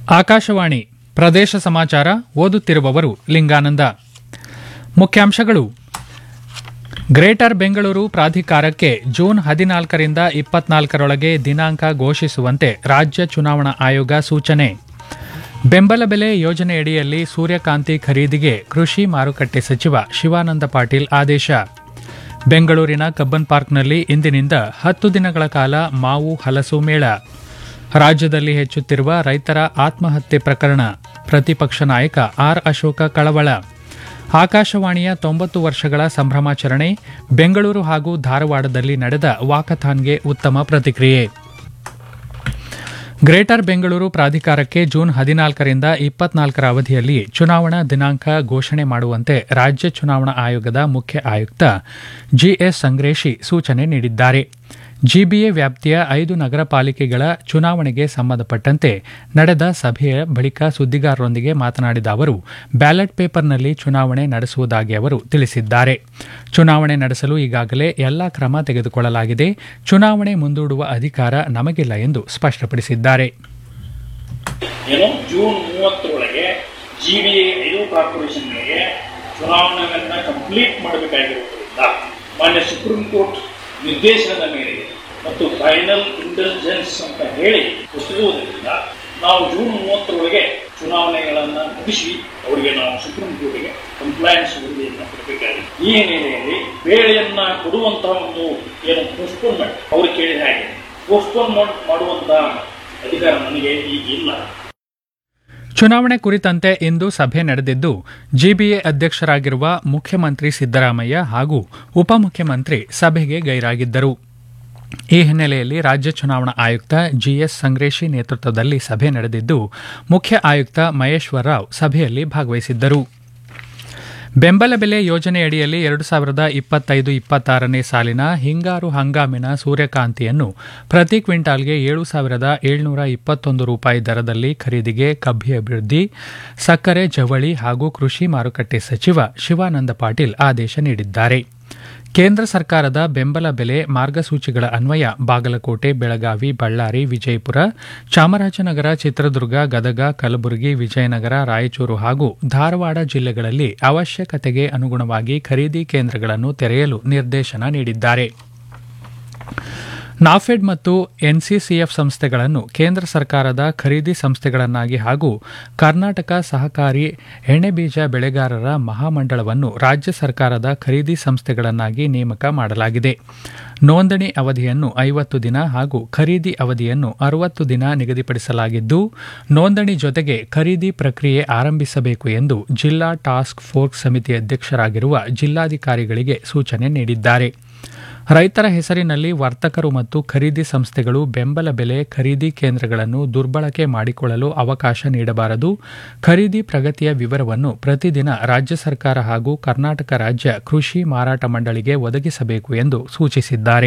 ಆಕಾಶವಾಣಿ ಪ್ರದೇಶ ಸಮಾಚಾರ ಓದುತ್ತಿರುವವರು ಲಿಂಗಾನಂದ ಮುಖ್ಯಾಂಶಗಳು ಗ್ರೇಟರ್ ಬೆಂಗಳೂರು ಪ್ರಾಧಿಕಾರಕ್ಕೆ ಜೂನ್ ಹದಿನಾಲ್ಕರಿಂದ ಇಪ್ಪತ್ನಾಲ್ಕರೊಳಗೆ ದಿನಾಂಕ ಘೋಷಿಸುವಂತೆ ರಾಜ್ಯ ಚುನಾವಣಾ ಆಯೋಗ ಸೂಚನೆ ಬೆಂಬಲ ಬೆಲೆ ಯೋಜನೆಯಡಿಯಲ್ಲಿ ಸೂರ್ಯಕಾಂತಿ ಖರೀದಿಗೆ ಕೃಷಿ ಮಾರುಕಟ್ಟೆ ಸಚಿವ ಶಿವಾನಂದ ಪಾಟೀಲ್ ಆದೇಶ ಬೆಂಗಳೂರಿನ ಕಬ್ಬನ್ ಪಾರ್ಕ್ನಲ್ಲಿ ಇಂದಿನಿಂದ ಹತ್ತು ದಿನಗಳ ಕಾಲ ಮಾವು ಹಲಸು ಮೇಳ ರಾಜ್ಯದಲ್ಲಿ ಹೆಚ್ಚುತ್ತಿರುವ ರೈತರ ಆತ್ಮಹತ್ಯೆ ಪ್ರಕರಣ ಪ್ರತಿಪಕ್ಷ ನಾಯಕ ಆರ್ ಅಶೋಕ ಕಳವಳ ಆಕಾಶವಾಣಿಯ ತೊಂಬತ್ತು ವರ್ಷಗಳ ಸಂಭ್ರಮಾಚರಣೆ ಬೆಂಗಳೂರು ಹಾಗೂ ಧಾರವಾಡದಲ್ಲಿ ನಡೆದ ವಾಕಥಾನ್ಗೆ ಉತ್ತಮ ಪ್ರತಿಕ್ರಿಯೆ ಗ್ರೇಟರ್ ಬೆಂಗಳೂರು ಪ್ರಾಧಿಕಾರಕ್ಕೆ ಜೂನ್ ಹದಿನಾಲ್ಕರಿಂದ ಇಪ್ಪತ್ನಾಲ್ಕರ ಅವಧಿಯಲ್ಲಿ ಚುನಾವಣಾ ದಿನಾಂಕ ಘೋಷಣೆ ಮಾಡುವಂತೆ ರಾಜ್ಯ ಚುನಾವಣಾ ಆಯೋಗದ ಮುಖ್ಯ ಆಯುಕ್ತ ಜಿಎಸ್ ಸಂಗ್ರೇಶಿ ಸೂಚನೆ ನೀಡಿದ್ದಾರೆ ಜಿಬಿಎ ವ್ಯಾಪ್ತಿಯ ಐದು ನಗರ ಪಾಲಿಕೆಗಳ ಚುನಾವಣೆಗೆ ಸಂಬಂಧಪಟ್ಟಂತೆ ನಡೆದ ಸಭೆಯ ಬಳಿಕ ಸುದ್ದಿಗಾರರೊಂದಿಗೆ ಮಾತನಾಡಿದ ಅವರು ಬ್ಯಾಲೆಟ್ ಪೇಪರ್ನಲ್ಲಿ ಚುನಾವಣೆ ನಡೆಸುವುದಾಗಿ ಅವರು ತಿಳಿಸಿದ್ದಾರೆ ಚುನಾವಣೆ ನಡೆಸಲು ಈಗಾಗಲೇ ಎಲ್ಲಾ ಕ್ರಮ ತೆಗೆದುಕೊಳ್ಳಲಾಗಿದೆ ಚುನಾವಣೆ ಮುಂದೂಡುವ ಅಧಿಕಾರ ನಮಗಿಲ್ಲ ಎಂದು ಸ್ಪಷ್ಟಪಡಿಸಿದ್ದಾರೆ ಏನು ಜೂನ್ ಮೂವತ್ತರೊಳಗೆ ಜಿ ಬಿ ಎ ಐದು ಕಾರ್ಪೊರೇಷನ್ಗಳಿಗೆ ಚುನಾವಣೆಯನ್ನು ಕಂಪ್ಲೀಟ್ ಮಾಡಬೇಕಾಗಿರುವುದರಿಂದ ಮಾನ್ಯ ಸುಪ್ರೀಂ ಕೋರ್ಟ್ ನಿರ್ದೇಶನದ ಮೇರೆಗೆ ಮತ್ತು ಫೈನಲ್ ಇಂಟೆಲಿಜೆನ್ಸ್ ಅಂತ ಹೇಳಿ ಹೊಸದಿರುವುದರಿಂದ ನಾವು ಜೂನ್ ಮೂವತ್ತರೊಳಗೆ ಚುನಾವಣೆಗಳನ್ನು ಮುಗಿಸಿ ಅವರಿಗೆ ನಾವು ಸುಪ್ರೀಂ ಕೋರ್ಟಿಗೆ ಕಂಪ್ಲೈನ್ಸ್ ವರದಿಯನ್ನು ಕೊಡಬೇಕಾಗಿದೆ ಈ ಹಿನ್ನೆಲೆಯಲ್ಲಿ ಬೇಳೆಯನ್ನ ಕೊಡುವಂತಹ ಒಂದು ಏನು ಪೋಸ್ಟ್ಪೋನ್ಮೆಂಟ್ ಅವರು ಕೇಳಿದ ಹಾಗೆ ಪೋಸ್ಟ್ಪೋನ್ ಮಾಡುವಂತಹ ಅಧಿಕಾರ ನನಗೆ ಈಗ ಇಲ್ಲ ಚುನಾವಣೆ ಕುರಿತಂತೆ ಇಂದು ಸಭೆ ನಡೆದಿದ್ದು ಜಿಬಿಎ ಅಧ್ಯಕ್ಷರಾಗಿರುವ ಮುಖ್ಯಮಂತ್ರಿ ಸಿದ್ದರಾಮಯ್ಯ ಹಾಗೂ ಉಪಮುಖ್ಯಮಂತ್ರಿ ಸಭೆಗೆ ಗೈರಾಗಿದ್ದರು ಈ ಹಿನ್ನೆಲೆಯಲ್ಲಿ ರಾಜ್ಯ ಚುನಾವಣಾ ಆಯುಕ್ತ ಜಿಎಸ್ ಸಂಗ್ರೇಶಿ ನೇತೃತ್ವದಲ್ಲಿ ಸಭೆ ನಡೆದಿದ್ದು ಮುಖ್ಯ ಆಯುಕ್ತ ಮಹೇಶ್ವರ ರಾವ್ ಸಭೆಯಲ್ಲಿ ಭಾಗವಹಿಸಿದ್ದರು ಬೆಂಬಲ ಬೆಲೆ ಯೋಜನೆಯಡಿಯಲ್ಲಿ ಎರಡು ಸಾವಿರದ ಇಪ್ಪತ್ತೈದು ಇಪ್ಪತ್ತಾರನೇ ಸಾಲಿನ ಹಿಂಗಾರು ಹಂಗಾಮಿನ ಸೂರ್ಯಕಾಂತಿಯನ್ನು ಪ್ರತಿ ಕ್ವಿಂಟಾಲ್ಗೆ ಏಳು ಸಾವಿರದ ಏಳ್ನೂರ ಇಪ್ಪತ್ತೊಂದು ರೂಪಾಯಿ ದರದಲ್ಲಿ ಖರೀದಿಗೆ ಕಬ್ಬಿ ಅಭಿವೃದ್ಧಿ ಸಕ್ಕರೆ ಜವಳಿ ಹಾಗೂ ಕೃಷಿ ಮಾರುಕಟ್ಟೆ ಸಚಿವ ಶಿವಾನಂದ ಪಾಟೀಲ್ ಆದೇಶ ನೀಡಿದ್ದಾರೆ ಕೇಂದ್ರ ಸರ್ಕಾರದ ಬೆಂಬಲ ಬೆಲೆ ಮಾರ್ಗಸೂಚಿಗಳ ಅನ್ವಯ ಬಾಗಲಕೋಟೆ ಬೆಳಗಾವಿ ಬಳ್ಳಾರಿ ವಿಜಯಪುರ ಚಾಮರಾಜನಗರ ಚಿತ್ರದುರ್ಗ ಗದಗ ಕಲಬುರಗಿ ವಿಜಯನಗರ ರಾಯಚೂರು ಹಾಗೂ ಧಾರವಾಡ ಜಿಲ್ಲೆಗಳಲ್ಲಿ ಅವಶ್ಯಕತೆಗೆ ಅನುಗುಣವಾಗಿ ಖರೀದಿ ಕೇಂದ್ರಗಳನ್ನು ತೆರೆಯಲು ನಿರ್ದೇಶನ ನೀಡಿದ್ದಾರೆ ನಾಫೆಡ್ ಮತ್ತು ಎನ್ಸಿಸಿಎಫ್ ಸಂಸ್ಥೆಗಳನ್ನು ಕೇಂದ್ರ ಸರ್ಕಾರದ ಖರೀದಿ ಸಂಸ್ಥೆಗಳನ್ನಾಗಿ ಹಾಗೂ ಕರ್ನಾಟಕ ಸಹಕಾರಿ ಎಣ್ಣೆಬೀಜ ಬೆಳೆಗಾರರ ಮಹಾಮಂಡಳವನ್ನು ರಾಜ್ಯ ಸರ್ಕಾರದ ಖರೀದಿ ಸಂಸ್ಥೆಗಳನ್ನಾಗಿ ನೇಮಕ ಮಾಡಲಾಗಿದೆ ನೋಂದಣಿ ಅವಧಿಯನ್ನು ಐವತ್ತು ದಿನ ಹಾಗೂ ಖರೀದಿ ಅವಧಿಯನ್ನು ಅರವತ್ತು ದಿನ ನಿಗದಿಪಡಿಸಲಾಗಿದ್ದು ನೋಂದಣಿ ಜೊತೆಗೆ ಖರೀದಿ ಪ್ರಕ್ರಿಯೆ ಆರಂಭಿಸಬೇಕು ಎಂದು ಜಿಲ್ಲಾ ಟಾಸ್ಕ್ ಫೋರ್ಸ್ ಸಮಿತಿ ಅಧ್ಯಕ್ಷರಾಗಿರುವ ಜಿಲ್ಲಾಧಿಕಾರಿಗಳಿಗೆ ಸೂಚನೆ ನೀಡಿದ್ದಾರೆ ರೈತರ ಹೆಸರಿನಲ್ಲಿ ವರ್ತಕರು ಮತ್ತು ಖರೀದಿ ಸಂಸ್ಥೆಗಳು ಬೆಂಬಲ ಬೆಲೆ ಖರೀದಿ ಕೇಂದ್ರಗಳನ್ನು ದುರ್ಬಳಕೆ ಮಾಡಿಕೊಳ್ಳಲು ಅವಕಾಶ ನೀಡಬಾರದು ಖರೀದಿ ಪ್ರಗತಿಯ ವಿವರವನ್ನು ಪ್ರತಿದಿನ ರಾಜ್ಯ ಸರ್ಕಾರ ಹಾಗೂ ಕರ್ನಾಟಕ ರಾಜ್ಯ ಕೃಷಿ ಮಾರಾಟ ಮಂಡಳಿಗೆ ಒದಗಿಸಬೇಕು ಎಂದು ಸೂಚಿಸಿದ್ದಾರೆ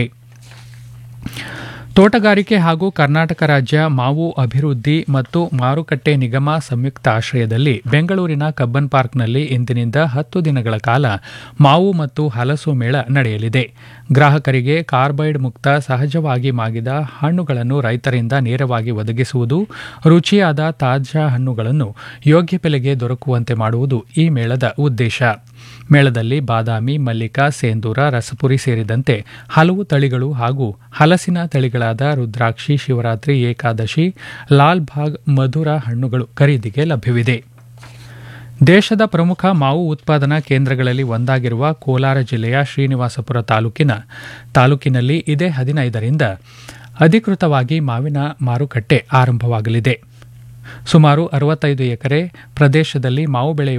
ತೋಟಗಾರಿಕೆ ಹಾಗೂ ಕರ್ನಾಟಕ ರಾಜ್ಯ ಮಾವು ಅಭಿವೃದ್ಧಿ ಮತ್ತು ಮಾರುಕಟ್ಟೆ ನಿಗಮ ಸಂಯುಕ್ತ ಆಶ್ರಯದಲ್ಲಿ ಬೆಂಗಳೂರಿನ ಕಬ್ಬನ್ ಪಾರ್ಕ್ನಲ್ಲಿ ಇಂದಿನಿಂದ ಹತ್ತು ದಿನಗಳ ಕಾಲ ಮಾವು ಮತ್ತು ಹಲಸು ಮೇಳ ನಡೆಯಲಿದೆ ಗ್ರಾಹಕರಿಗೆ ಕಾರ್ಬೈಡ್ ಮುಕ್ತ ಸಹಜವಾಗಿ ಮಾಗಿದ ಹಣ್ಣುಗಳನ್ನು ರೈತರಿಂದ ನೇರವಾಗಿ ಒದಗಿಸುವುದು ರುಚಿಯಾದ ತಾಜಾ ಹಣ್ಣುಗಳನ್ನು ಯೋಗ್ಯ ಬೆಲೆಗೆ ದೊರಕುವಂತೆ ಮಾಡುವುದು ಈ ಮೇಳದ ಉದ್ದೇಶ ಮೇಳದಲ್ಲಿ ಬಾದಾಮಿ ಮಲ್ಲಿಕಾ ಸೇಂದೂರ ರಸಪುರಿ ಸೇರಿದಂತೆ ಹಲವು ತಳಿಗಳು ಹಾಗೂ ಹಲಸಿನ ತಳಿಗಳಾದ ರುದ್ರಾಕ್ಷಿ ಶಿವರಾತ್ರಿ ಏಕಾದಶಿ ಲಾಲ್ ಬಾಗ್ ಮಧುರ ಹಣ್ಣುಗಳು ಖರೀದಿಗೆ ಲಭ್ಯವಿದೆ ದೇಶದ ಪ್ರಮುಖ ಮಾವು ಉತ್ಪಾದನಾ ಕೇಂದ್ರಗಳಲ್ಲಿ ಒಂದಾಗಿರುವ ಕೋಲಾರ ಜಿಲ್ಲೆಯ ಶ್ರೀನಿವಾಸಪುರ ತಾಲೂಕಿನ ತಾಲೂಕಿನಲ್ಲಿ ಇದೇ ಹದಿನೈದರಿಂದ ಅಧಿಕೃತವಾಗಿ ಮಾವಿನ ಮಾರುಕಟ್ಟೆ ಆರಂಭವಾಗಲಿದೆ ಸುಮಾರು ಅರವತ್ತೈದು ಎಕರೆ ಪ್ರದೇಶದಲ್ಲಿ ಮಾವು ಬೆಳೆಯುವ